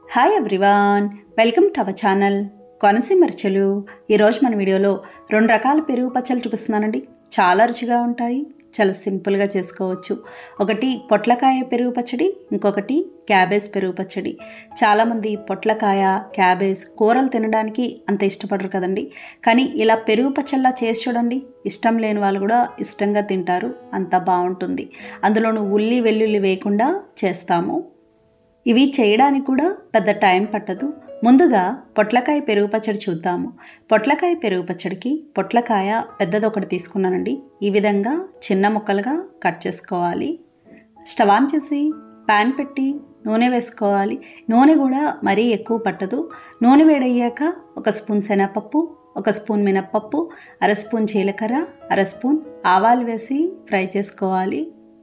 hi everyone welcome to our channel Konaseema Ruchulu ఈరోజు మన వీడియోలో రెండు రకాల పెరుగు పచ్చళ్ళు చూపిస్తున్నానండి చాలా రుచిగా ఉంటాయి చాలా సింపుల్గా చేసుకోవచ్చు ఒకటి పొట్లకాయ పెరుగు పచ్చడి ఇంకొకటి క్యాబేజ్ పెరుగు పచ్చడి చాలామంది పొట్లకాయ క్యాబేజ్ కూరలు తినడానికి అంత ఇష్టపడరు కదండి కానీ ఇలా పెరుగు పచ్చళ్ళ చేసి చూడండి ఇష్టం లేని వాళ్ళు కూడా ఇష్టంగా తింటారు అంత బాగుంటుంది అందులోనూ ఉల్లి వెల్లుల్లి వేయకుండా చేస్తాము ఇవి చేయడానికి కూడా పెద్ద టైం పట్టదు ముందుగా పొట్లకాయ పెరుగు పచ్చడి చూద్దాము పొట్లకాయ పెరుగు పచ్చడికి పొట్లకాయ పెద్దది ఒకటి తీసుకున్నానండి ఈ విధంగా చిన్న ముక్కలుగా కట్ చేసుకోవాలి స్టవ్ ఆన్ చేసి ప్యాన్ పెట్టి నూనె వేసుకోవాలి నూనె కూడా మరీ ఎక్కువ పట్టదు నూనె వేడయ్యాక ఒక స్పూన్ శనగపప్పు ఒక స్పూన్ మినప్పప్పు అర స్పూన్ జీలకర్ర అర స్పూన్ ఆవాలు వేసి ఫ్రై చేసుకోవాలి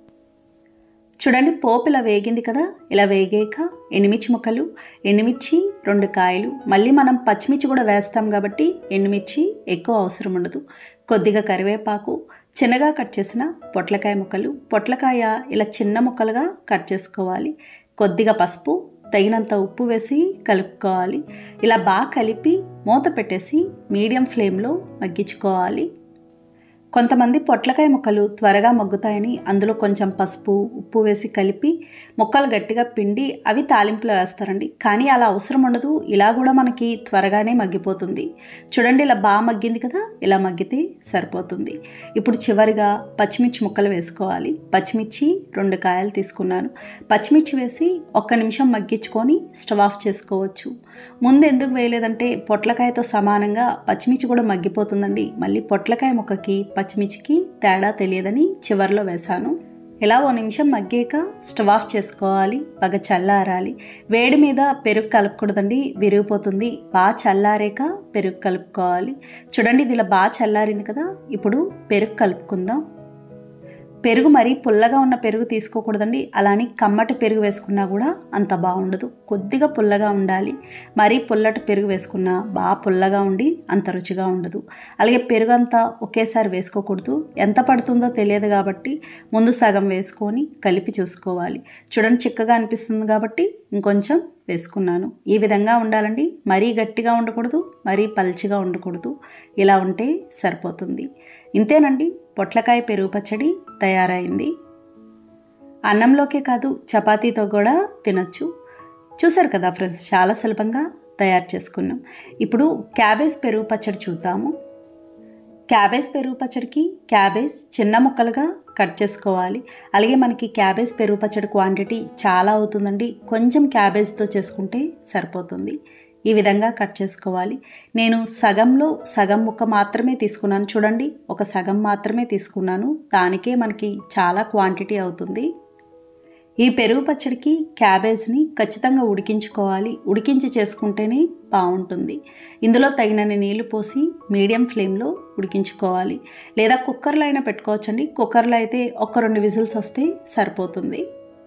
చూడండి పోపు ఇలా వేగింది కదా ఇలా వేగాక ఎండుమిర్చి ముక్కలు ఎండుమిర్చి రెండు కాయలు మళ్ళీ మనం పచ్చిమిర్చి కూడా వేస్తాం కాబట్టి ఎండుమిర్చి ఎక్కువ అవసరం ఉండదు కొద్దిగా కరివేపాకు చిన్నగా కట్ చేసిన పొట్లకాయ ముక్కలు పొట్లకాయ ఇలా చిన్న ముక్కలుగా కట్ చేసుకోవాలి కొద్దిగా పసుపు తగినంత ఉప్పు వేసి కలుపుకోవాలి ఇలా బాగా కలిపి మూత పెట్టేసి మీడియం ఫ్లేమ్లో మగ్గించుకోవాలి కొంతమంది పొట్లకాయ ముక్కలు త్వరగా మగ్గుతాయని అందులో కొంచెం పసుపు ఉప్పు వేసి కలిపి ముక్కలు గట్టిగా పిండి అవి తాలింపులో వేస్తారండి కానీ అలా అవసరం ఉండదు ఇలా కూడా మనకి త్వరగానే మగ్గిపోతుంది చూడండి ఇలా బాగా మగ్గింది కదా ఇలా మగ్గితే సరిపోతుంది ఇప్పుడు చివరిగా పచ్చిమిర్చి ముక్కలు వేసుకోవాలి పచ్చిమిర్చి రెండు కాయలు తీసుకున్నాను పచ్చిమిర్చి వేసి ఒక్క నిమిషం మగ్గించుకొని స్టవ్ ఆఫ్ చేసుకోవచ్చు ముందు ఎందుకు వేయలేదంటే పొట్లకాయతో సమానంగా పచ్చిమిర్చి కూడా మగ్గిపోతుందండి మళ్ళీ పొట్లకాయ ముక్కకి పచ్చిమిర్చికి తేడా తెలియదని చివరిలో వేశాను ఇలా ఓ నిమిషం మగ్గాక స్టవ్ ఆఫ్ చేసుకోవాలి బాగా చల్లారాలి వేడి మీద పెరుగు కలుపుకూడదండి విరిగిపోతుంది బాగా చల్లారాక పెరుగు కలుపుకోవాలి చూడండి ఇది ఇలా బాగా చల్లారింది కదా ఇప్పుడు పెరుగు కలుపుకుందాం పెరుగు మరీ పుల్లగా ఉన్న పెరుగు తీసుకోకూడదండి అలానే కమ్మటి పెరుగు వేసుకున్నా కూడా అంత బాగుండదు కొద్దిగా పుల్లగా ఉండాలి మరీ పుల్లటి పెరుగు వేసుకున్నా బాగా పుల్లగా ఉండి అంత రుచిగా ఉండదు అలాగే పెరుగు అంతా ఒకేసారి వేసుకోకూడదు ఎంత పడుతుందో తెలియదు కాబట్టి ముందు సగం వేసుకొని కలిపి చూసుకోవాలి చూడండి చిక్కగా అనిపిస్తుంది కాబట్టి ఇంకొంచెం వేసుకున్నాను ఈ విధంగా ఉండాలండి మరీ గట్టిగా ఉండకూడదు మరీ పల్చిగా ఉండకూడదు ఇలా ఉంటే సరిపోతుంది ఇంతేనండి పొట్లకాయ పెరుగు పచ్చడి తయారైంది అన్నంలోకే కాదు చపాతీతో కూడా తినొచ్చు చూసారు కదా ఫ్రెండ్స్ చాలా సులభంగా తయారు చేసుకున్నాం ఇప్పుడు క్యాబేజ్ పెరుగు పచ్చడి చూద్దాము క్యాబేజ్ పెరుగు పచ్చడికి క్యాబేజ్ చిన్న ముక్కలుగా కట్ చేసుకోవాలి అలాగే మనకి క్యాబేజ్ పెరుగు పచ్చడి క్వాంటిటీ చాలా అవుతుందండి కొంచెం క్యాబేజ్తో చేసుకుంటే సరిపోతుంది ఈ విధంగా కట్ చేసుకోవాలి నేను సగంలో సగం ముక్క మాత్రమే తీసుకున్నాను చూడండి ఒక సగం మాత్రమే తీసుకున్నాను దానికే మనకి చాలా క్వాంటిటీ అవుతుంది ఈ పెరుగు పచ్చడికి క్యాబేజ్ని ఖచ్చితంగా ఉడికించుకోవాలి ఉడికించి చేసుకుంటేనే బాగుంటుంది ఇందులో తగినన్ని నీళ్లు పోసి మీడియం ఫ్లేమ్లో ఉడికించుకోవాలి లేదా కుక్కర్లో అయినా పెట్టుకోవచ్చండి కుక్కర్లో అయితే ఒక రెండు విజిల్స్ వస్తే సరిపోతుంది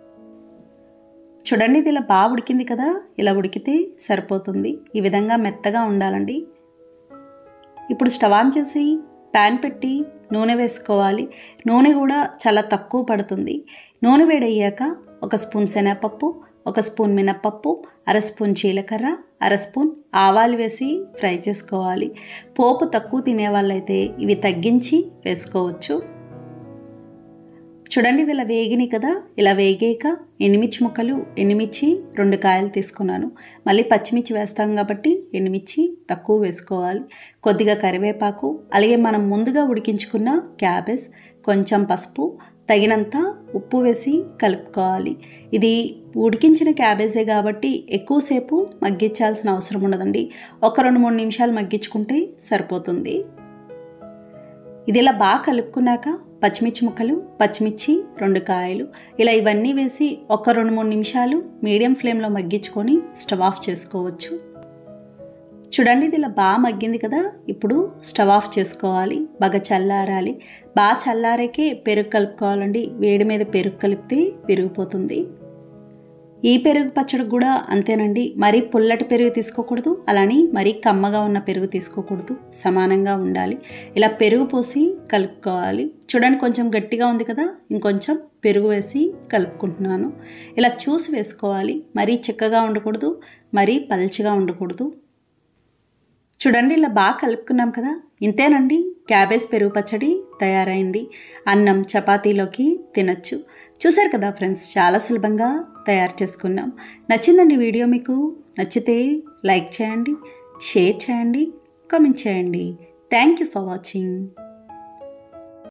చూడండి ఇది ఇలా బాగా ఉడికింది కదా ఇలా ఉడికితే సరిపోతుంది ఈ విధంగా మెత్తగా ఉండాలండి ఇప్పుడు స్టవ్ ఆన్ చేసి ప్యాన్ పెట్టి నూనె వేసుకోవాలి నూనె కూడా చాలా తక్కువ పడుతుంది నూనె వేడయ్యాక ఒక స్పూన్ శనగపప్పు ఒక స్పూన్ మినప్పప్పు అర స్పూన్ జీలకర్ర అర స్పూన్ ఆవాలు వేసి ఫ్రై చేసుకోవాలి పోపు తక్కువ తినే వాళ్ళైతే ఇవి తగ్గించి వేసుకోవచ్చు చూడండి ఇలా వేగిని కదా ఇలా వేగాక ఎండుమిర్చి ముక్కలు ఎండుమిర్చి రెండు కాయలు తీసుకున్నాను మళ్ళీ పచ్చిమిర్చి వేస్తాం కాబట్టి ఎండుమిర్చి తక్కువ వేసుకోవాలి కొద్దిగా కరివేపాకు అలాగే మనం ముందుగా ఉడికించుకున్న క్యాబేజ్ కొంచెం పసుపు తగినంత ఉప్పు వేసి కలుపుకోవాలి ఇది ఉడికించిన క్యాబేజే కాబట్టి ఎక్కువసేపు మగ్గించాల్సిన అవసరం ఉండదండి ఒక రెండు మూడు నిమిషాలు మగ్గించుకుంటే సరిపోతుంది ఇది ఇలా బాగా కలుపుకున్నాక పచ్చిమిర్చి ముక్కలు పచ్చిమిర్చి రెండు కాయలు ఇలా ఇవన్నీ వేసి ఒక రెండు మూడు నిమిషాలు మీడియం ఫ్లేమ్లో మగ్గించుకొని స్టవ్ ఆఫ్ చేసుకోవచ్చు చూడండి ఇది ఇలా బాగా మగ్గింది కదా ఇప్పుడు స్టవ్ ఆఫ్ చేసుకోవాలి బాగా చల్లారాలి బాగా చల్లారాకే పెరుగు కలుపుకోవాలండి వేడి మీద పెరుగు కలిపితే పెరిగిపోతుంది ఈ పెరుగు పచ్చడి కూడా అంతేనండి మరీ పుల్లటి పెరుగు తీసుకోకూడదు అలాని మరీ కమ్మగా ఉన్న పెరుగు తీసుకోకూడదు సమానంగా ఉండాలి ఇలా పెరుగు పోసి కలుపుకోవాలి చూడండి కొంచెం గట్టిగా ఉంది కదా ఇంకొంచెం పెరుగు వేసి కలుపుకుంటున్నాను ఇలా చూసి వేసుకోవాలి మరీ చిక్కగా ఉండకూడదు మరీ పల్చగా ఉండకూడదు చూడండి ఇలా బాగా కలుపుకున్నాం కదా ఇంతేనండి క్యాబేజ్ పెరుగు పచ్చడి తయారైంది అన్నం చపాతీలోకి తినచ్చు చూశారు కదా ఫ్రెండ్స్ చాలా సులభంగా తయారు చేసుకున్నాం నచ్చిందండి వీడియో మీకు నచ్చితే లైక్ చేయండి షేర్ చేయండి కామెంట్ చేయండి థ్యాంక్ యూ ఫర్ వాచింగ్